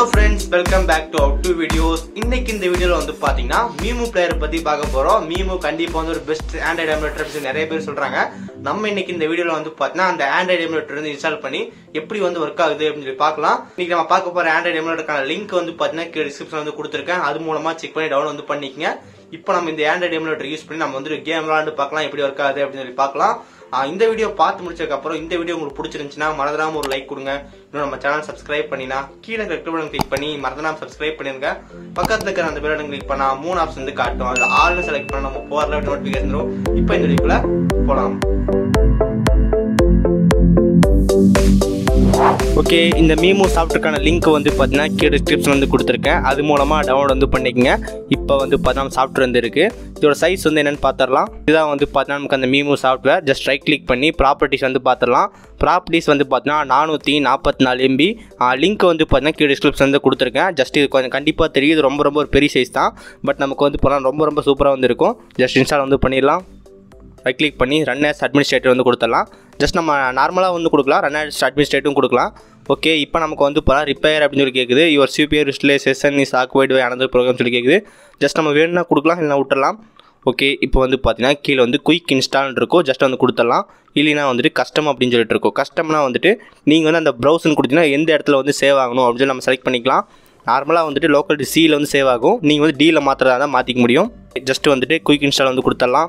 friends welcome back to out to videos இன்னைக்கு இந்த வீடியோல வந்து பாத்தீங்கன்னா மீமு பிளேயர் பத்தி பார்க்க போறோம் மீமு கண்டிப்பா வந்து ஒரு பெஸ்ட் ஆண்ட்ராய்டு எமுலேட்டர் நிறைய பேர் சொல்றாங்க நம்ம இன்னைக்கு இந்த வீடியோல வந்து பாத்தீங்கன்னா அந்த ஆண்ட்ராய்டு எமுலேட்டர் வந்து இன்ஸ்டால் பண்ணி எப்படி வந்து ஒர்க் ஆகுது அப்படின்னு சொல்லி பார்க்கலாம் இன்னைக்கு நம்ம பார்க்க போற ஆண்ட்ராய்டு எமுலேட்டருக்கான லிங்க் வந்து பாத்தீங்கன்னா கீழே டிஸ்கிரிப்ஷன் வந்து கொடுத்துருக்கேன் அது மூலமா செக் பண்ணி டவுன்லோட் வந்து பண்ணிக்கங்க இப்போ நம்ம இந்த ஆண்ட்ராய்டு எமுலேட்டர் யூஸ் பண்ணி நம்ம வந்து கேம் விளாண்டு பார்க்கலாம் எப்படி ஒர்க் ஆகுது அப்படின்னு சொல்லி பார்க்கலாம் ஆஹ் இந்த வீடியோ பார்த்து முடிச்சதுக்கு அப்புறம் இந்த வீடியோ உங்களுக்கு பிடிச்சிருந்துச்சுன்னா மறந்துடாம ஒரு லைக் கொடுங்க இன்னும் நம்ம சேனல் சப்ஸ்கிரைப் பண்ணினா கீழே ரெட் பட்டன் கிளிக் பண்ணி மறந்துடாம சப்ஸ்கிரைப் பண்ணிருங்க பக்கத்துல இருக்கிற அந்த பெல் கிளிக் பண்ணா மூணு ஆப்ஷன் வந்து காட்டும் அதுல ஆல்னு செலக்ட் பண்ண நம்ம போற நோட்டிபிகேஷன் வரும் இப்போ இந்த வீடியோக்குள்ள போலாம் ஓகே இந்த மீமோ சாஃப்ட்வேர்க்கான லிங்க் வந்து பார்த்தீங்கன்னா கீழே டிஸ்கிரிப்ஷன் வந்து கொடுத்துருக்கேன் அது மூலமாக டவுன்லோட் வந்து பண்ணிக்கங்க இப்போ வந்து பார்த்தீங்கன்னா சாஃப்ட்வேர் வந்து இருக்கு இதோட சைஸ் வந்து என்னன்னு பார்த்துடலாம் இதுதான் வந்து பார்த்தீங்கன்னா நமக்கு அந்த MEmu software just right click பண்ணி ப்ராப்பர்ட்டிஸ் வந்து பார்த்துடலாம் ப்ராப்பர்ட்டிஸ் வந்து பார்த்தீங்கன்னா நானூற்றி நாற்பத்தி நாலு எம்பி லிங்க் வந்து பார்த்தீங்கன்னா கீழே டிஸ்கிரிப்ஷன் வந்து கொடுத்துருக்கேன் ஜஸ்ட் இது கொஞ்சம் கண்டிப்பாக தெரியும் இது ரொம்ப ரொம்ப ஒரு பெரிய சைஸ் தான் பட் நமக்கு வந்து போனால் ரொம்ப ரொம்ப சூப்பராக வந்து இருக்கும் ஜஸ்ட் இன்ஸ்டால் வந்து பண்ணிடலாம் ரைட் கிளிக் பண்ணி ரன் ஆஸ் அட்மினிஸ்ட்ரேட்டர் வந்து கொடுத்துடலாம் ஜஸ்ட் நம்ம நார்மலாக வந்து கொடுக்கலாம் ரன் ஆஸ் அட்மினிஸ்ட்ரேட்டும் கொடுக்கலாம் ஓகே இப்போ நமக்கு வந்து இப்போ ரிப்பேர் அப்படின்னு சொல்லி கேட்குது your CPR utilization is acquired by another program சொல்லி கேட்குது ஜஸ்ட் நம்ம வேணும்னா கொடுக்கலாம் இல்லைனா விட்டுறலாம் ஓகே இப்போ வந்து பார்த்தீங்கன்னா கீழே வந்து குயிக் இன்ஸ்டால் இருக்கும் ஜஸ்ட் வந்து கொடுத்துடலாம் இல்லைனா வந்துட்டு கஸ்டம் அப்படின்னு சொல்லிட்டு இருக்கும் கஸ்டம்னா வந்துட்டு நீங்கள் வந்து அந்த ப்ரௌசன் கொடுத்தீங்கன்னா எந்த இடத்துல வந்து சேவ் ஆகணும் அப்படின்னு சொல்லி நம்ம செலக்ட் பண்ணிக்கலாம் நார்மலாக வந்துட்டு லோக்கல் சியில் வந்து சேவ் ஆகும் நீங்கள் வந்து டியில் மாத்திரதா தான் மாற்றிக்க முடியும் ஜஸ்ட் வந்துட்டு குயிக் இன்ஸ்டால் வந்து கொடுத்துடலாம்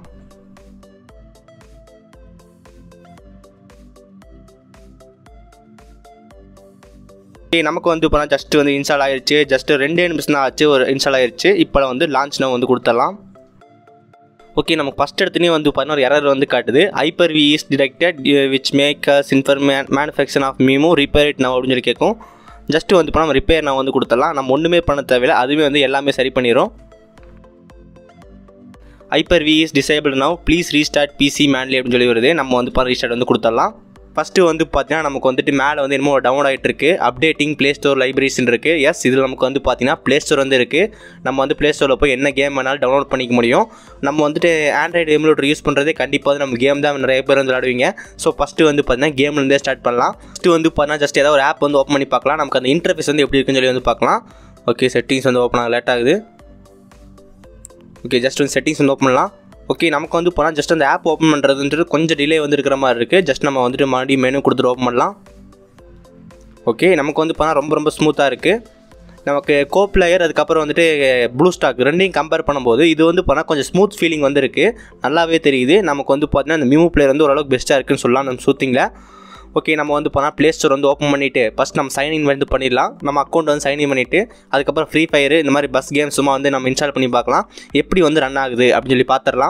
ஓகே நமக்கு வந்து இப்போ ஜஸ்ட் வந்து இன்ஸ்டால் ஆயிருச்சு ஜஸ்ட் ரெண்டே நிமிஷம் தான் ஆச்சு ஒரு இன்ஸ்டால் ஆயிருச்சு இப்போ வந்து லான்ச் நம்ம வந்து கொடுத்துடலாம் ஓகே நமக்கு ஃபஸ்ட் எடுத்துனே வந்து பார்த்தீங்கன்னா ஒரு எரர் வந்து காட்டுது hyper V is detected which makers inform manufacture of MEmu repair it now அப்படின்னு சொல்லி கேட்கும் ஜஸ்ட் வந்து இப்போ நம்ம ரிப்பேர் நான் வந்து கொடுத்துடலாம் நம்ம ஒன்றுமே பண்ண தேவையில்லை அதுவே வந்து எல்லாமே சரி பண்ணிடும் hyper V is disable now please restart PC manually அப்படின்னு சொல்லி வருது நம்ம வந்து இப்போ ரீஸ்டார்ட் வந்து கொடுத்துடலாம் ஃபஸ்ட்டு வந்து பார்த்தீங்கன்னா நமக்கு வந்துட்டு மேலே வந்து என்னமோ டவுன் ஆகிட்டு இருக்கு அப்டேட்டிங் ப்ளே ஸ்டோர் லைப்ரரிஸ்னு இருக்குது எஸ் இதில் நமக்கு வந்து பார்த்தீங்கன்னா ப்ளே ஸ்டோர் வந்து இருக்குது நம்ம வந்து ப்ளே ஸ்டோரில் போய் என்ன கேம் வேணாலும் டவுன்லோட் பண்ணிக்க முடியும் நம்ம வந்துட்டு ஆண்ட்ராய்டு எமுலேட்டர் யூஸ் பண்ணுறதே கண்டிப்பாக வந்து நம்ம கேம் தான் நிறைய பேர் வந்து விளாடுவீங்க ஸோ ஃபஸ்ட்டு வந்து பார்த்தீங்கன்னா கேம்லேருந்தே ஸ்டார்ட் பண்ணலாம் ஃபஸ்ட்டு வந்து பார்த்தீங்கன்னா ஜஸ்ட் ஏதாவது ஒரு ஆப் வந்து ஓப்பன் பண்ணி பார்க்கலாம் நமக்கு அந்த இன்டர்ஃபேஸ் வந்து எப்படி இருக்குன்னு சொல்லி வந்து பார்க்கலாம் ஓகே செட்டிங்ஸ் வந்து ஓப்பன் ஆக லேட் ஆகுது ஓகே ஜஸ்ட் வந்து செட்டிங்ஸ் வந்து ஓப்பன் பண்ணலாம் ஓகே நமக்கு வந்து போனால் ஜஸ்ட் அந்த ஆப் ஓப்பன் பண்ணுறதுன்றது கொஞ்சம் டிலே வந்து இருக்கிற மாதிரி இருக்குது ஜஸ்ட் நம்ம வந்துட்டு மறுபடியும் மெனு கொடுத்துட்டு ஓப்பன் பண்ணலாம் ஓகே நமக்கு வந்து போனால் ரொம்ப ரொம்ப ஸ்மூத்தாக இருக்குது நமக்கு கோ பிளேயர் அதுக்கப்புறம் வந்துட்டு ப்ளூ ஸ்டாக் ரெண்டையும் கம்பேர் பண்ணும்போது இது வந்து போனால் கொஞ்சம் ஸ்மூத் ஃபீலிங் வந்து இருக்குது நல்லாவே தெரியுது நமக்கு வந்து பார்த்தீங்கன்னா இந்த மியூ பிளேயர் வந்து ஓரளவுக்கு பெஸ்ட்டாக இருக்குன்னு சொல்லலாம் நம்ம சூத்திங்கில் ஓகே நம்ம வந்து போனால் ப்ளே ஸ்டோர் வந்து ஓப்பன் பண்ணிவிட்டு ஃபஸ்ட் நம்ம சைன்இன் வந்து பண்ணிடலாம் நம்ம அக்கௌண்ட் வந்து சைன்இன் பண்ணிவிட்டு அதுக்கப்புறம் ஃப்ரீ ஃபயர் இந்த மாதிரி பஸ் கேம் சும்மா வந்து நம்ம இன்ஸ்டால் பண்ணி பார்க்கலாம் எப்படி வந்து ரன் ஆகுது அப்படின்னு சொல்லி பார்த்துடலாம்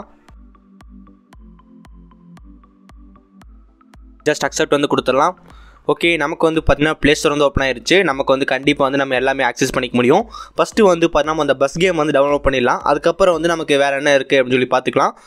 ஜஸ்ட் அக்செப்ட் வந்து கொடுத்துடலாம் ஓகே நமக்கு வந்து பார்த்தீங்கன்னா ப்ளே ஸ்டோர் வந்து ஓப்பன் ஆயிருச்சு நமக்கு வந்து கண்டிப்பாக வந்து நம்ம எல்லாமே ஆக்சஸ் பண்ணிக்க முடியும் ஃபஸ்ட்டு வந்து பார்த்தீங்கன்னா நம்ம அந்த பஸ் கேம் வந்து டவுன்லோட் பண்ணிடலாம் அதுக்கப்புறம் வந்து நமக்கு வேறு என்ன இருக்குது அப்படின்னு சொல்லி பார்த்துக்கலாம்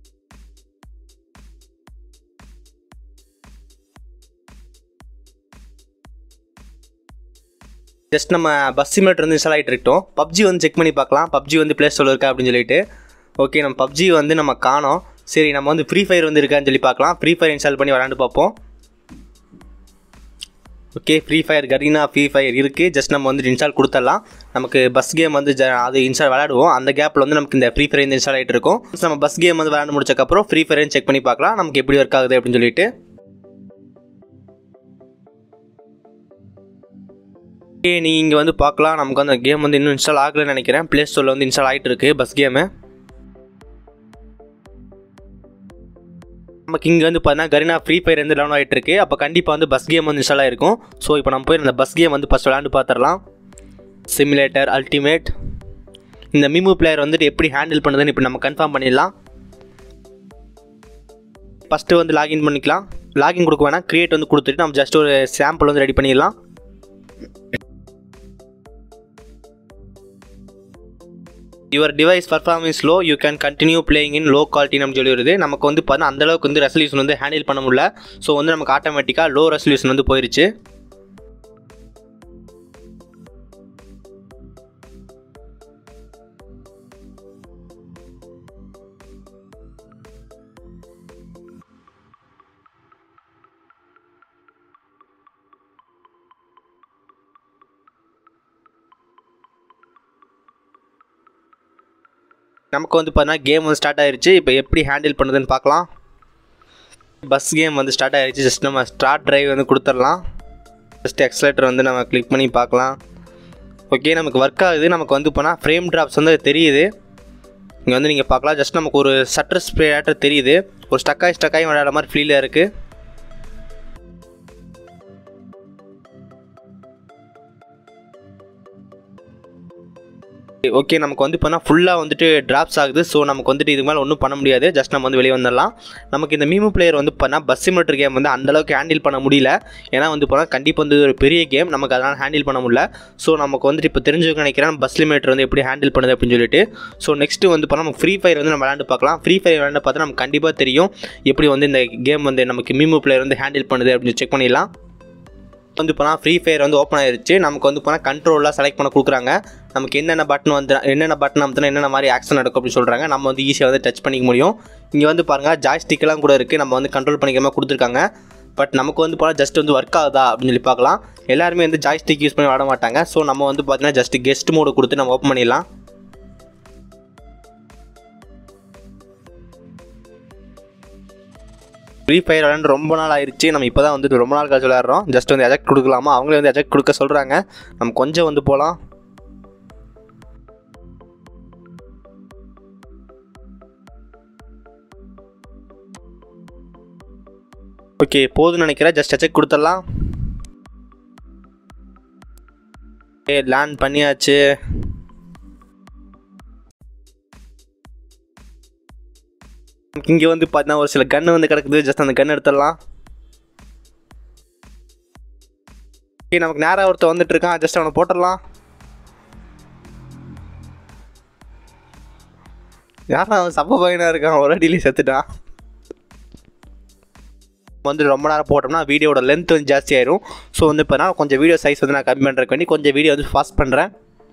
ஜஸ்ட் நம்ம பஸ் சிமுலேட்டர் வந்து இன்ஸ்டால் ஆகிட்டு இருக்கட்டும் பப்ஜி வந்து செக் பண்ணி பார்க்கலாம் பப்ஜி வந்து ப்ளே ஸ்டோரில் இருக்கா அப்படின்னு சொல்லிட்டு ஓகே நம்ம பப்ஜி வந்து நம்ம காணோம் சரி நம்ம வந்து ஃப்ரீ ஃபயர் வந்து இருக்கான்னு சொல்லி பார்க்கலாம் ஃப்ரீ ஃபயர் இன்ஸ்டால் பண்ணி விளாண்டு பார்ப்போம் okay free fire Garena free fire இருக்குது ஜஸ்ட் நம்ம வந்து இன்ஸ்டால் கொடுத்துடலாம் நமக்கு பஸ் கேம் வந்து ஜ அது இன்ஸ்டால் விளாடுவோம் அந்த கேப்பில் வந்து நமக்கு இந்த ஃப்ரீ ஃபயர் வந்து இன்ஸ்டால் ஆகிட்டு இருக்கும் நம்ம பஸ் கேம் வந்து விளாண்டு முடிச்சக்கப்புறம் ஃப்ரீ ஃபயர் செக் பண்ணி பார்க்கலாம் நமக்கு எப்படி ஒர்க் ஆகுது அப்படின்னு சொல்லிட்டு ஓகே நீங்கள் இங்கே வந்து பார்க்கலாம் நமக்கு அந்த கேம் வந்து இன்னும் இன்ஸ்டால் ஆகலைன்னு நினைக்கிறேன் ப்ளே ஸ்டோரில் வந்து இன்ஸ்டால் ஆகிட்டு இருக்கு பஸ் கேமு நமக்கு இங்கே வந்து பார்த்தீங்கன்னா கரினா ஃப்ரீ ஃபயர் வந்து டவுன் ஆகிட்டு இருக்கு அப்போ கண்டிப்பாக வந்து பஸ் கேம் வந்து இன்ஸ்டால் ஆகிருக்கும் ஸோ இப்போ நம்ம போய் அந்த பஸ் கேம் வந்து ஃபஸ்ட் விளாண்டு பார்த்துடலாம் சிமுலேட்டர் அல்டிமேட் இந்த மிமு பிளேயர் வந்துட்டு எப்படி ஹேண்டில் பண்ணுதுன்னு இப்போ நம்ம கன்ஃபார்ம் பண்ணிடலாம் ஃபஸ்ட்டு வந்து லாகின் பண்ணிக்கலாம் லாகின் கொடுக்க வேணாம் க்ரியேட் வந்து கொடுத்துட்டு நம்ம ஜஸ்ட் ஒரு சாம்பிள் வந்து ரெடி பண்ணிடலாம் your device performance low you can continue playing in low குவாலிட்டின்னு சொல்லி வருது நமக்கு வந்து பார்த்தா அந்த அளவுக்கு வந்து ரெசல்யூஷன் வந்து ஹேண்டில் பண்ண முடியல ஸோ வந்து நமக்கு ஆட்டோமேட்டிக்காக லோ ரெசல்யூஷன் வந்து போயிருச்சு நமக்கு வந்து பார்த்தீங்கன்னா கேம் வந்து ஸ்டார்ட் ஆயிருச்சு இப்போ எப்படி ஹேண்டில் பண்ணுதுன்னு பார்க்கலாம் பஸ் கேம் வந்து ஸ்டார்ட் ஆயிருச்சு ஜஸ்ட் நம்ம ஸ்டார்ட் டிரைவ் வந்து கொடுத்துடலாம் ஜஸ்ட் எக்ஸலேட்டர் வந்து நம்ம கிளிக் பண்ணி பார்க்கலாம் ஓகே நமக்கு ஒர்க் ஆகுது நமக்கு வந்து போனால் ஃப்ரேம் ட்ராப்ஸ் வந்து தெரியுது இங்கே வந்து நீங்கள் பார்க்கலாம் ஜஸ்ட் நமக்கு ஒரு சட்டர் ஸ்ப்ரே ஆட்டர் தெரியுது ஒரு ஸ்டக்காகி ஸ்டக்காகி விளையாடுற மாதிரி ஃபீலில் இருக்குது ஓகே நமக்கு வந்து இப்போனா ஃபுல்லாக வந்துட்டு ட்ராப்ஸ் ஆகுது ஸோ நமக்கு வந்துட்டு இதுக்கு மேலே ஒன்றும் பண்ண முடியாது ஜஸ்ட் நம்ம வந்து வெளியே வந்துடலாம் நமக்கு இந்த மீமு பிளேயர் வந்து பண்ணால் பஸ் சிமிட்டர் கேம் வந்து அந்தளவுக்கு ஹேண்டில் பண்ண முடியல ஏன்னா வந்து போனால் கண்டிப்பாக வந்து ஒரு பெரிய கேம் நமக்கு அதனால் ஹேண்டில் பண்ண முடியல ஸோ நமக்கு வந்துட்டு இப்போ தெரிஞ்சுக்க நினைக்கிறேன் பஸ் லிமிட்டர் வந்து எப்படி ஹேண்டில் பண்ணுது அப்படின்னு சொல்லிட்டு ஸோ நெக்ஸ்ட்டு வந்து போனால் நம்ம ஃப்ரீ ஃபயர் வந்து நம்ம விளாண்டு பார்க்கலாம் ஃப்ரீ ஃபயர் விளாண்டு பார்த்தா நமக்கு கண்டிப்பாக தெரியும் எப்படி வந்து இந்த கேம் வந்து நமக்கு மீமு பிளேயர் வந்து ஹேண்டில் பண்ணுது அப்படின்னு செக் பண்ணிடலாம் வந்து போனால் ஃப்ரீ ஃபயர் வந்து ஓப்பன் ஆயிருச்சு நமக்கு வந்து போனால் கண்ட்ரோலாக செலக்ட் பண்ண கொடுக்குறாங்க நமக்கு என்னென்ன பட்டன் வந்து என்னென்ன பட்டன் அமுத்தினா என்னென்ன மாதிரி ஆக்ஷன் நடக்கும் அப்படின்னு சொல்கிறாங்க நம்ம வந்து ஈஸியாக வந்து டச் பண்ணிக்க முடியும் இங்கே வந்து பாருங்கள் ஜாய்ஸ்டிக்கெல்லாம் கூட இருக்குது நம்ம வந்து கண்ட்ரோல் பண்ணிக்காம கொடுத்துருக்காங்க பட் நமக்கு வந்து போனால் ஜஸ்ட் வந்து ஒர்க் ஆகுதா அப்படின்னு சொல்லி பார்க்கலாம் எல்லாருமே வந்து ஜாய்ஸ்டிக் யூஸ் பண்ணி விளாட மாட்டாங்க ஸோ நம்ம வந்து பார்த்தீங்கன்னா ஜஸ்ட் கெஸ்ட் மோடு கொடுத்து நம்ம ஓப்பன் பண்ணிடலாம் ஃப்ரீ ஃபயர் விளாண்டு ரொம்ப நாள் ஆயிடுச்சு நம்ம இப்போ தான் வந்து ரொம்ப நாள் கழிச்சு விளையாடுறோம் ஜஸ்ட் வந்து எஜெக்ட் கொடுக்கலாமா அவங்களே வந்து எஜெக்ட் கொடுக்க சொல்கிறாங்க நம்ம கொஞ்சம் வந்து போகலாம் ஓகே போதும்னு நினைக்கிறேன் ஜஸ்ட் எஜெக்ட் கொடுத்துடலாம் ஏ லேண்ட் பண்ணியாச்சு இங்கே வந்து பார்த்தீங்கன்னா ஒரு சில கன்று வந்து கிடக்குது ஜஸ்ட் அந்த கன் எடுத்துடலாம் ஓகே நமக்கு நேராக ஒருத்தர் வந்துட்டு இருக்கான் ஜஸ்ட் அவனை போட்டுடலாம் யாரா அவன் சப்ப பையனாக இருக்கான் ஒரு அடியிலே செத்துட்டான் வந்து ரொம்ப நேரம் போட்டோம்னா வீடியோட லென்த் வந்து ஜாஸ்தி ஆயிரும் ஸோ வந்து இப்போ நான் கொஞ்சம் வீடியோ சைஸ் வந்து நான் கம்மி பண்ணுறதுக்கு வேண்டி கொஞ்சம் வீடியோ வந்து ஃபாஸ்ட் பண்ணுறேன்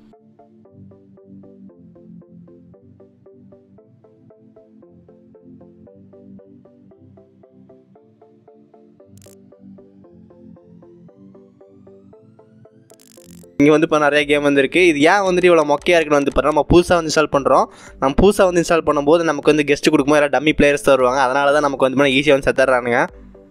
இங்கே வந்து இப்போ நிறைய கேம் வந்துருக்கு இது ஏன் வந்துட்டு இவ்வளோ மொக்கையாக இருக்குன்னு வந்து பார்த்தா நம்ம புதுசாக வந்து இன்ஸ்டால் பண்ணுறோம் நம்ம புதுசாக வந்து இன்ஸ்டால் பண்ணும்போது நமக்கு வந்து கெஸ்ட் கொடுக்கும்போது எல்லாம் டம்மி பிளேயர்ஸ் வருவாங்க அதனால தான் நமக்கு வந்து ஈஸியாக வந்து செத்துறானுங்க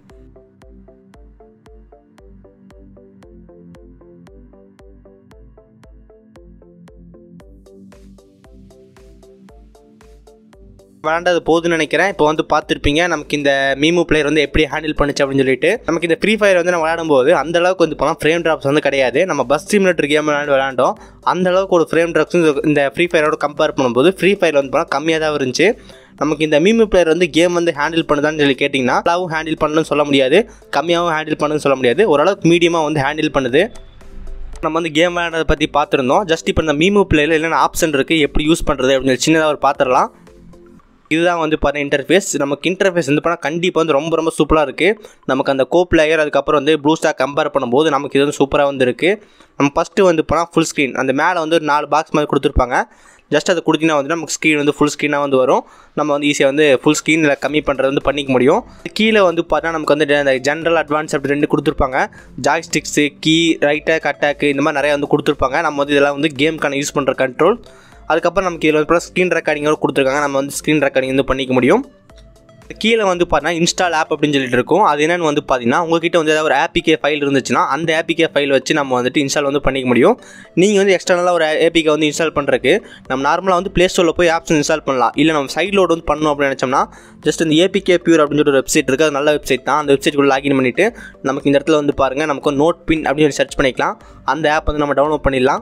விளாண்டது போதுன்னு நினைக்கிறேன் இப்போ வந்து பார்த்துருப்பீங்க நமக்கு இந்த மீமு பிளேயர் வந்து எப்படி ஹேண்டில் பண்ணுச்சு அப்படின்னு சொல்லிட்டு நமக்கு இந்த ஃப்ரீ ஃபயர் வந்து நம்ம விளையாடும்போது அந்த அளவுக்கு வந்து போனால் ஃப்ரேம் ட்ராப்ஸ் வந்து கிடையாது நம்ம பஸ் சிமுலேட்டர் கேம் விளையாண்டு விளையாண்டோம் அந்த அளவுக்கு ஒரு ஃப்ரேம் ட்ராப்ஸ் இந்த ஃப்ரீ ஃபயரோட கம்பேர் பண்ணும்போது ஃப்ரீ ஃபயர் வந்து போனால் கம்மியாக தான் இருந்துச்சு நமக்கு இந்த மீமு பிளேயர் வந்து கேம் வந்து ஹேண்டில் பண்ணுதான்னு சொல்லி கேட்டிங்கன்னா நல்லாவும் ஹேண்டில் பண்ணணும்னு சொல்ல முடியாது கம்மியாகவும் ஹேண்டில் பண்ணுன்னு சொல்ல முடியாது ஓரளவுக்கு மீடியமாக வந்து ஹேண்டில் பண்ணுது நம்ம வந்து கேம் விளையாடுறதை பற்றி பார்த்துருந்தோம் ஜஸ்ட் இப்போ இந்த மீமு பிளேயில் என்னென்ன ஆப்ஷன் இருக்குது எப்படி யூஸ் பண்ணுறது அப்படின்னு சொல்லி சின்னதாக ஒரு பார்த்துடலாம் இதுதான் வந்து பார்த்தா இன்டர்ஃபேஸ் நமக்கு இன்டர்ஃபேஸ் வந்து பண்ணால் கண்டிப்பாக வந்து ரொம்ப ரொம்ப சூப்பராக இருக்குது நமக்கு அந்த கோ பிளேயர் அதுக்கப்புறம் வந்து ப்ளூ ஸ்டாக் கம்பேர் பண்ணும்போது நமக்கு இது வந்து சூப்பராக வந்து இருக்குது நம்ம ஃபஸ்ட்டு வந்து போனால் ஃபுல் ஸ்க்ரீன் அந்த மேலே வந்து ஒரு நாலு பாக்ஸ் மாதிரி கொடுத்துருப்பாங்க ஜஸ்ட் அதை கொடுத்தீங்கன்னா வந்து நமக்கு ஸ்க்ரீன் வந்து ஃபுல் ஸ்க்ரீனாக வந்து வரும் நம்ம வந்து ஈஸியாக வந்து ஃபுல் ஸ்க்ரீனில் கம்மி பண்ணுறது வந்து பண்ணிக்க முடியும் கீழே வந்து பார்த்தா நமக்கு வந்து அந்த ஜென்ரல் அட்வான்ஸ் அப்படி ரெண்டு கொடுத்துருப்பாங்க ஜாய்ஸ்டிக்ஸு கீ ரைட்டாக் அட்டாக்கு இந்த மாதிரி நிறையா வந்து கொடுத்துருப்பாங்க நம்ம வந்து இதெல்லாம் வந்து கேமுக்கான யூஸ் பண்ணுற கண்ட்ரோல் அதுக்கப்புறம் நமக்கு இதில் வந்து ஸ்க்ரீன் ரெக்கார்டிங்கோட கொடுத்துருக்காங்க நம்ம வந்து ஸ்க்ரீன் ரெக்கார்டிங் வந்து பண்ணிக்க முடியும் கீழே வந்து பார்த்தீங்கன்னா இன்ஸ்டால் ஆப் அப்படின்னு சொல்லிட்டு இருக்கும் அது என்னென்னு வந்து பார்த்தீங்கன்னா உங்ககிட்ட வந்து ஏதாவது ஒரு ஆப்பிகே ஃபைல் இருந்துச்சுன்னா அந்த ஆப்பிகே ஃபைல் வச்சு நம்ம வந்துட்டு இன்ஸ்டால் வந்து பண்ணிக்க முடியும் நீங்கள் வந்து எக்ஸ்டர்னலாக ஒரு ஏபிகே வந்து இன்ஸ்டால் பண்ணுறதுக்கு நம்ம நார்மலாக வந்து ப்ளே ஸ்டோரில் போய் ஆப்ஸ் இன்ஸ்டால் பண்ணலாம் இல்லை நம்ம சைட் லோட் வந்து பண்ணணும் அப்படின்னு நினச்சோம்னா ஜஸ்ட் இந்த ஏபிகே பியூர் அப்படின்னு சொல்லிட்டு ஒரு வெப்சைட் இருக்குது அது நல்ல வெப்சைட் தான் அந்த வெப்சைட்டுக்குள்ள லாகின் பண்ணிவிட்டு நமக்கு இந்த இடத்துல வந்து பாருங்கள் நமக்கு நோட் பின் அப்படின்னு சொல்லி சர்ச் பண்ணிக்கலாம் அந்த ஆப் வந்து நம்ம டவுன்லோட் பண்ணிடலாம்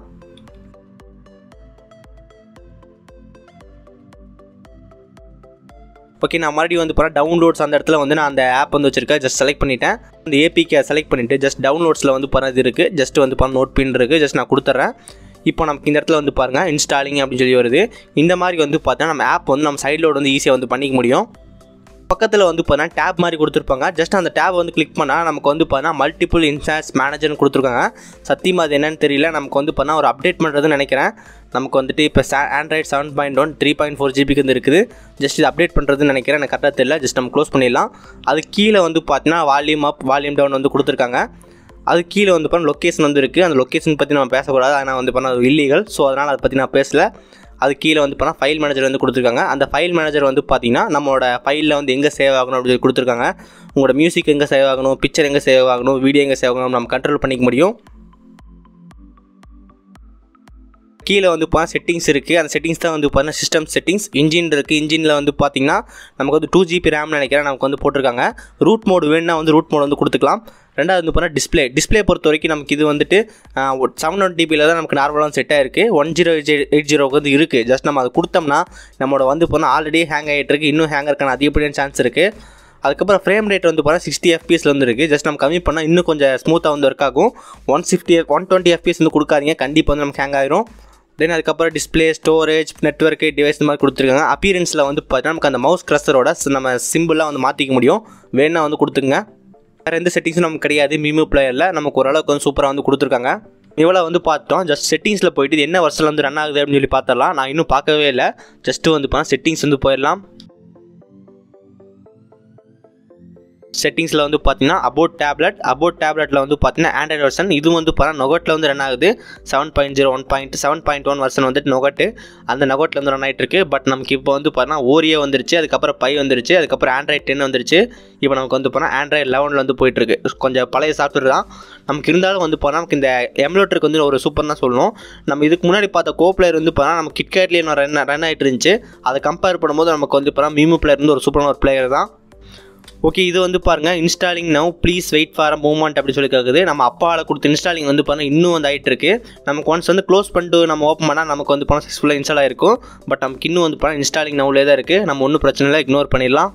ஓகே நான் மறுபடியும் வந்து போகிறேன் டவுன்லோட்ஸ் அந்த இடத்துல வந்து நான் அந்த ஆப் வந்து வச்சிருக்கேன் ஜஸ்ட் செலக்ட் பண்ணிட்டேன் அந்த ஏபிகே செலக்ட் பண்ணிவிட்டு ஜஸ்ட் டவுன்லோட்ஸில் வந்து போகிறது இருக்குது ஜஸ்ட் வந்து பாருங்க நோட் பின் இருக்குது ஜஸ்ட் நான் கொடுத்துட்றேன் இப்போ நமக்கு இந்த இடத்துல வந்து பாருங்கள் இன்ஸ்டாலிங் அப்படின்னு சொல்லி வருது இந்த மாதிரி வந்து பார்த்தா நம்ம ஆப் வந்து நம்ம சைட் லோட் வந்து ஈஸியாக வந்து பண்ணிக்க முடியும் பக்கத்தில் வந்து பார்த்தீங்கன்னா டேப் மாதிரி கொடுத்துருப்பாங்க ஜஸ்ட் அந்த டேப் வந்து கிளிக் பண்ணால் நமக்கு வந்து பார்த்தீங்கன்னா மல்டிபிள் இன்சார்ஜ் மேனேஜர்னு கொடுத்துருக்காங்க சத்தியமாக அது என்னன்னு தெரியல நமக்கு வந்து பார்த்தா ஒரு அப்டேட் பண்ணுறதுன்னு நினைக்கிறேன் நமக்கு வந்துட்டு இப்போ Android seven point one three point four ஜிபிக்கு வந்து இருக்குது ஜஸ்ட் இது அப்டேட் பண்ணுறதுன்னு நினைக்கிறேன் எனக்கு கரெக்டாக தெரியல ஜஸ்ட் நம்ம க்ளோஸ் பண்ணிடலாம் அது கீழே வந்து பார்த்தீங்கன்னா வால்யூம் அப் வால்யூம் டவுன் வந்து கொடுத்துருக்காங்க அது கீழே வந்து பார்த்தா லொக்கேஷன் வந்து இருக்குது அந்த லொக்கேஷன் பற்றி நம்ம பேசக்கூடாது ஆனால் வந்து பண்ணால் அது இல்லீகல் ஸோ அதனால் அதை பற்றி நான் பேசல அது கீழே வந்து பார்த்தா ஃபைல் மேனேஜர் வந்து கொடுத்துருக்காங்க அந்த ஃபைல் மேனேஜர் வந்து பார்த்தீங்கன்னா நம்மளோட ஃபைலில் வந்து எங்கே சேவ் ஆகணும் அப்படின்னு சொல்லி கொடுத்துருக்காங்க உங்களோட மியூசிக் எங்கே சேவ் ஆகணும் பிக்சர் எங்கே சேவ் ஆகணும் வீடியோ எங்கே சேவ் ஆகணும் நம்ம கண்ட்ரோல் பண்ணிக்க முடியும் கீழே வந்து பார்த்தா செட்டிங்ஸ் இருக்குது அந்த செட்டிங்ஸ் தான் வந்து பார்த்தீங்கன்னா சிஸ்டம் செட்டிங்ஸ் இன்ஜின் இருக்குது இன்ஜினில் வந்து பார்த்தீங்கன்னா நமக்கு வந்து டூ ஜிபி ரேம் நினைக்கிறேன் நமக்கு வந்து போட்டிருக்காங்க ரூட் மோடு வேணும்னா வந்து ரூட் மோடு வந்து கொடுத்துக்கலாம் ரெண்டாவது வந்து பார்த்தா டிஸ்பிளே டிஸ்பிளே பொறுத்த வரைக்கும் நமக்கு இது வந்துட்டு செவன் ஒன் டிபியில் தான் நமக்கு நார்மலாக செட் ஆயிருக்கு ஒன் ஜீரோ எயிட் ஜீரோக்கு வந்து இருக்குது ஜஸ்ட் நம்ம அதை கொடுத்தோம்னா நம்மளோட வந்து போனால் ஆல்ரெடி ஹேங் ஆகிட்டு இருக்கு இன்னும் ஹேங் இருக்கான அதிகப்படியான சான்ஸ் இருக்குது அதுக்கப்புறம் ஃப்ரேம் ரேட் வந்து பார்த்தா சிக்ஸ்டி எஃபிஎஸ்ல வந்து இருக்குது ஜஸ்ட் நம்ம கம்மி பண்ணால் இன்னும் கொஞ்சம் ஸ்மூத்தாக வந்து ஒர்க் ஆகும் one fifty one twenty FPS வந்து கொடுக்காதீங்க கண்டிப்பாக வந்து நமக்கு ஹேங் ஆயிரும் தென் அதுக்கப்புறம் டிஸ்பிளே ஸ்டோரேஜ் நெட்ஒர்க்கு டிவைஸ் இந்த மாதிரி கொடுத்துருக்காங்க அப்பியரன்ஸில் வந்து பார்த்தீங்கன்னா நமக்கு அந்த மவுஸ் க்ரஸரோட நம்ம சிம்பிளாக வந்து மாற்றிக்க முடியும் வேணா வந்து கொடுத்துங்க வேறு எந்த செட்டிங்ஸும் நமக்கு கிடையாது மிமு பிளேயரில் நமக்கு ஓரளவுக்கு வந்து சூப்பராக வந்து கொடுத்துருக்காங்க இவ்வளோ வந்து பார்த்தோம் ஜஸ்ட் செட்டிங்ஸில் போயிட்டு இது என்ன வருஷத்தில் வந்து ரன் ஆகுது அப்படின்னு சொல்லி பார்த்தரலாம் நான் இன்னும் பார்க்கவே இல்லை ஜஸ்ட்டு வந்து பார்த்தா செட்டிங்ஸ் வந்து போயிடலாம் செட்டிங்ஸில் வந்து பார்த்தீங்கன்னா அபோட் டேப்லெட் அபோட் டேப்லெட்டில் வந்து பார்த்தீங்கன்னா ஆண்ட்ராய்ட் வெர்ஷன் இது வந்து பார்த்தீங்கன்னா நொகட்டில் வந்து ரன் ஆகுது seven point zero one point seven point one version வந்துட்டு நொகட்டு அந்த நொகட்டில் வந்து ரன் ஆகிட்டு இருக்கு பட் நமக்கு இப்போ வந்து பார்த்தீங்கன்னா ஓரியோ வந்துருச்சு அதுக்கப்புறம் பை வந்துருச்சு அதுக்கப்புறம் ஆண்ட்ராய்ட் டென் வந்துருச்சு இப்போ நமக்கு வந்து பார்த்தீங்கன்னா ஆண்ட்ராய்ட் லெவனில் வந்து போயிட்டு இருக்கு கொஞ்சம் பழைய சாஃப்ட்வேர் தான் நமக்கு இருந்தாலும் வந்து பார்த்தா நமக்கு இந்த எம்லோட்டருக்கு வந்து ஒரு சூப்பர் தான் சொல்லணும் நம்ம இதுக்கு முன்னாடி பார்த்த கோ பிளேயர் வந்து பார்த்தா நம்ம கிட்கேட்லேயே ரன் ரன் ஆகிட்டு இருந்துச்சு அதை கம்பேர் பண்ணும்போது நமக்கு வந்து பார்த்தா மீமு பிளேயர் வந்து ஒரு சூப்பரான ஒரு பிளேயர் தான் ஓகே இது வந்து பாருங்கள் installing now please wait for a moment அப்படி சொல்லி கேட்குது நம்ம அப்பாவில் கொடுத்த இன்ஸ்டாலிங் வந்து பாருங்கள் இன்னும் வந்து ஆகிட்டு இருக்கு நமக்கு ஒன்ஸ் வந்து க்ளோஸ் பண்ணிட்டு நம்ம ஓப்பன் பண்ணால் நமக்கு வந்து பணம் சக்ஸஸ்ஃபுல்லாக இன்ஸ்டால் ஆயிருக்கும் பட் நமக்கு இன்னும் வந்து பாருங்கள் இன்ஸ்டாலிங் நவ்லே தான் இருக்குது நம்ம ஒன்றும் பிரச்சனை இல்லை இக்னோர் பண்ணிடலாம்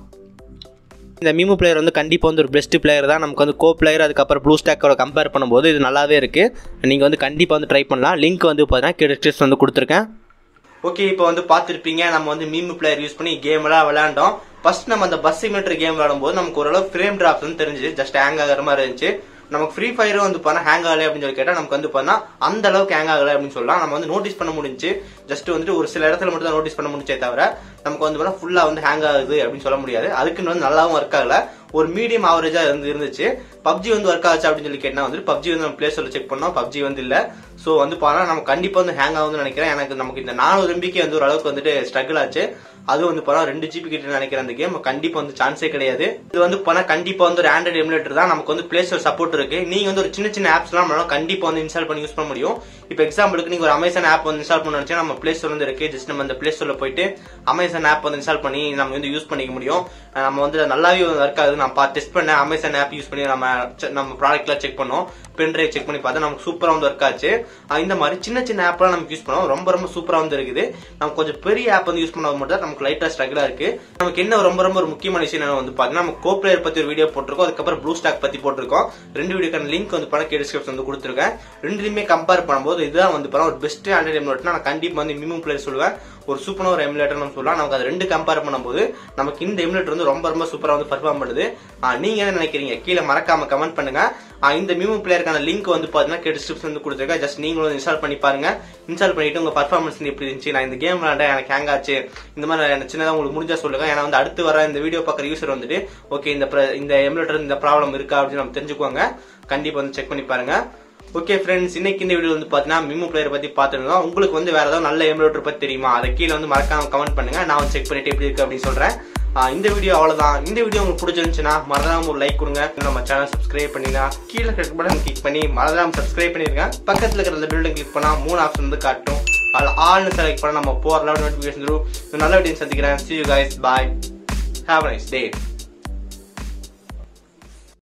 இந்த மீமு பிளேயர் வந்து கண்டிப்பாக வந்து ஒரு பெஸ்ட் பிளேயர் தான் நமக்கு வந்து கோ பிளேயர் அதுக்கப்புறம் ப்ளூ ஸ்டாக்கோட கம்பேர் பண்ணும்போது இது நல்லாவே இருக்குது நீங்கள் வந்து கண்டிப்பாக வந்து ட்ரை பண்ணலாம் லிங்க் வந்து பார்த்தீங்கன்னா டிஸ்கிரிப்ஷன் வந்து கொடுத்துருக்கேன் ஓகே இப்போ வந்து பார்த்துருப்பீங்க நம்ம வந்து மீமு பிளேயர் யூஸ் பண்ணி கேம்லாம் விளையாண்டோம் ஃபர்ஸ்ட் நம்ம அந்த பஸ் சிமெட்ரி கேம் விளையாடும்போது நமக்கு ஓரளவு ஃப்ரேம் டிராப்ஸ் வந்து தெரிஞ்சு ஜஸ்ட் ஹேங் ஆகிற மாதிரி இருந்துச்சு நமக்கு ஃப்ரீ ஃபயரும் வந்து பண்ணா ஹேங் ஆகலை அப்படின்னு சொல்லி கேட்டால் நமக்கு வந்து பண்ணா அந்த அளவுக்கு ஹேங் ஆகலை அப்படின்னு சொல்லலாம் நம்ம வந்து நோட்டீஸ் பண்ண முடிஞ்சு ஜஸ்ட் வந்துட்டு ஒரு சில இடத்துல மட்டும் தான் நோட்டீஸ் பண்ண முடிஞ்சே தவிர நமக்கு வந்து பண்ணா ஃபுல்லாக வந்து ஹேங் ஆகுது அப்படின்னு சொல்ல முடியாது அதுக்குன்னு வந்து நல்லாவும் ஒர்க் ஆகல ஒரு மீடியம் ஆவரேஜா இருந்து இருந்துச்சு பப்ஜி வந்து ஒர்க் ஆச்சு அப்படின்னு சொல்லி கேட்டா வந்து பப்ஜி வந்து நம்ம பிளே ஸ்டோர்ல செக் பண்ணோம் பப்ஜி வந்து இல்ல சோ வந்து பார்த்தா நம்ம கண்டிப்பா வந்து ஹேங் ஆகுதுன்னு நினைக்கிறேன் எனக்கு நமக்கு இந்த நானூறு எம்பிக்கு வந்து ஒரு அளவுக்கு வந்துட்டு ஸ்ட்ரகிள் ஆச்சு அது வந்து பார்த்தா ரெண்டு ஜிபி கிட்ட நினைக்கிறேன் அந்த கேம் கண்டிப்பா வந்து சான்ஸே கிடையாது இது வந்து பண்ணா கண்டிப்பா வந்து ஒரு ஆண்ட்ராய்டு எமுலேட்டர் தான் நமக்கு வந்து பிளே ஸ்டோர் சப்போர்ட் இருக்கு நீங்க வந்து ஒரு சின்ன சின்ன ஆப்ஸ் எல்லாம் நம்மளால கண்டிப்பா வந்து இன்ஸ்டால் பண்ணி யூஸ் பண்ண முடியும் இப்போ எக்ஸாம்பிளுக்கு நீங்க ஒரு அமேசான் ஆப் வந்து இன்ஸ்டால் பண்ண நினைச்சா நம்ம பிளே ஸ்டோர் வந்து இருக்கு ஜஸ்ட் நம்ம அந்த பிளே ஸ்டோர்ல போயிட்டு அமேசான் ஆப் வந்து இன்ஸ்டால் பண்ணி நம்ம வந்து யூஸ் பண்ணிக்க முடியும் நம்ம வந்து நல்லாவே ஒர்க் ஆகுது நான் டெஸ்ட் பண்ணேன் அமேசான் ஆப் யூஸ் பண்ணி நம்ம நம்ம ப்ராடக்ட்லாம் செக் பண்ணோம் பென் டிரைவ் செக் பண்ணி பார்த்தா நமக்கு சூப்பரா வந்து ஒர்க் ஆச்சு இந்த மாதிரி சின்ன சின்ன ஆப்லாம் நமக்கு யூஸ் பண்ணோம் ரொம்ப ரொம்ப சூப்பரா வந்து இருக்குது நம்ம கொஞ்சம் பெரிய ஆப் வந்து யூஸ் பண்ண மட்டும் நமக்கு லைட்டா ஸ்ட்ரகிளா இருக்கு நமக்கு என்ன ரொம்ப ரொம்ப ஒரு முக்கியமான விஷயம் என்ன வந்து பாத்தீங்கன்னா நம்ம கோ பிளேயர் பத்தி ஒரு வீடியோ போட்டிருக்கோம் அதுக்கப்புறம் ப்ளூ ஸ்டாக் பத்தி போட்டிருக்கோம் ரெண்டு வீடியோக்கான லிங்க் வந்து பணம் டிஸ்கிரிப்ஷன் வந்து கொடுத்துருக்கேன் ரெண்டுலையுமே கம்பேர் பண்ணும்போது இதுதான் வந்து படம் ஒரு பெஸ்ட் ஆண்ட்ராய்டு எமுலேட்டர் நான் கண்டிப்பா வந்து மினிமம் பிளேயர் சொல்லுவேன் ஒரு சூப்பரான ஒரு எமுலேட்டர் நம்ம சொல்லலாம் நமக்கு அது ரெண்டு கம்பேர் பண்ணும்போது நமக்கு இந்த எமுலேட்டர் வந்து ரொம்ப ரொம்ப சூப்பரா வந்து பர்ஃபார்ம் பண்ணுது நீங்க என்ன நினைக்கிறீங்க கீழே மறக்காம கமெண்ட் பண்ணுங்க இந்த மிமோ பிளேயருக்கான லிங்க் வந்து பாத்தீங்கன்னா டிஸ்கிரிப்ஷன் வந்து கொடுத்துருக்கேன் ஜஸ்ட் நீங்களும் இன்ஸ்டால் பண்ணி பாருங்க இன்ஸ்டால் பண்ணிட்டு உங்க பர்ஃபார்மன்ஸ் எப்படி இருந்துச்சு நான் இந்த கேம் விளையாண்டேன் எனக்கு ஹேங் ஆச்சு இந்த மாதிரி எனக்கு சின்னதாக உங்களுக்கு முடிஞ்சா சொல்லுங்க ஏன்னா வந்து அடுத்து வர இந்த வீடியோ பார்க்குற யூசர் வந்துட்டு ஓகே இந்த இந்த எமுலேட்டர் இந்த ப்ராப்ளம் இருக்கா அப்படின்னு நம்ம தெரிஞ்சுக்குவாங்க கண்டிப்பா வந்து செக் பண்ணி பாருங்க ஓகே ஃப்ரெண்ட்ஸ் இன்னைக்கு இந்த வீடியோ வந்து பாத்தீங்கன்னா மிமோ பிளேயர் பத்தி பாத்துருந்தோம் உங்களுக்கு வந்து வேற ஏதாவது நல்ல எமுலேட்டர் பத்தி தெரியுமா அதை கீழே வந்து மறக்காம கமெண்ட் பண்ணுங்க நான் வந்து செக் பண்ணிட்டு எப்படி இருக்கு அப்படின்னு சொல்றேன் இந்த வீடியோ அவ்வளவுதான் இந்த வீடியோ உங்களுக்கு பிடிச்சிருந்துச்சுன்னா மறக்காம ஒரு லைக் கொடுங்க நம்ம சேனல் சப்ஸ்கிரைப் பண்ணினா கீழே கிளிக் பட்டன் கிளிக் பண்ணி மறக்காம சப்ஸ்கிரைப் பண்ணிருங்க பக்கத்துல இருக்கிற அந்த பில்டிங் கிளிக் பண்ணா மூணு ஆப்ஷன் வந்து காட்டும் அதில் ஆல்னு செலக்ட் பண்ணா நம்ம போற நோட்டிஃபிகேஷன் நல்ல வீடியோ சந்திக்கிறேன் see you guys bye have nice day